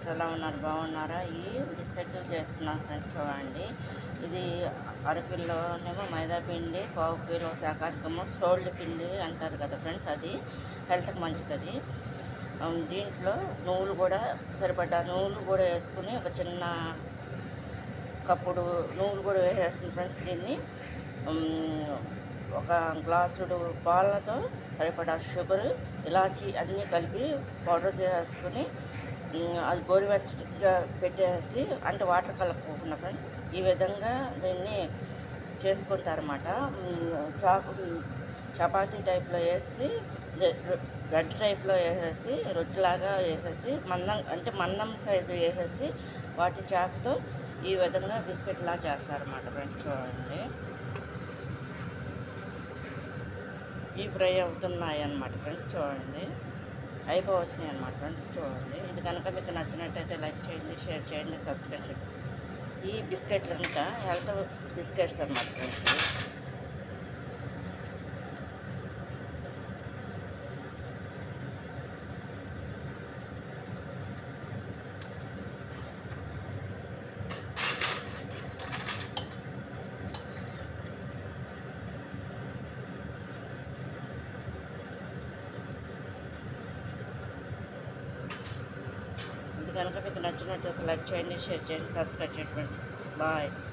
Friends ఎలా ఉన్నారు బాగున్నారా ఈ బిస్కెట్లు చేస్తున్నాను ఫ్రెండ్స్ చూడండి ఇది అరకిలోనేమో మైదా పిండి పావు కిలో శాఖానికేమో సోల్డ్ పిండి అంటారు కదా ఫ్రెండ్స్ అది హెల్త్కి మంచిది ఉమ్, దీంట్లో నువ్వులు కూడా సరిపడ్డ నువ్వులు కూడా వేసుకుని ఒక చిన్న కప్పుడు నువ్వులు కూడా వేసేసుకుని ఫ్రెండ్స్ దీన్ని ఉమ్, ఒక గ్లాసుడు పాలతో సరిపడా షుగర్ ఇలాచి అన్నీ కలిపి పౌడర్ చేసుకుని ఉమ్, అది గోరువెచ్చగా పెట్టేసి అంటే వాటర్ కలపకుండా ఫ్రెండ్స్ ఈ విధంగా దీన్ని చేసుకుంటారన్నమాట ఉమ్, చాకు చపాతీ టైప్లో వేసి బ్రెడ్ టైప్లో వేసేసి రొట్టెలాగా వేసేసి మందం అంటే మందం సైజు వేసేసి వాటి చాకుతో ఈ విధంగా బిస్కెట్లా చేస్తారన్నమాట ఫ్రెండ్స్ చూడండి ఇవి ఫ్రై అవుతున్నాయి అన్నమాట ఫ్రెండ్స్ చూడండి అయిపోవచ్చినాయి అన్నమాట ఫ్రెండ్స్ చూడండి ఇది కనుక మీకు నచ్చినట్టయితే లైక్ చేయండి షేర్ చేయండి సబ్స్క్రైబ్ చేయండి ఈ బిస్కెట్లు అంతా హెల్త్ బిస్కెట్స్ అన్నమాట ఫ్రెండ్స్ ఇవి. ఇది కనుక మీకు నచ్చినట్లయితే లైక్ చేయండి షేర్ చేయండి సబ్స్క్రైబ్ చేయండి ఫ్రెండ్స్ బాయ్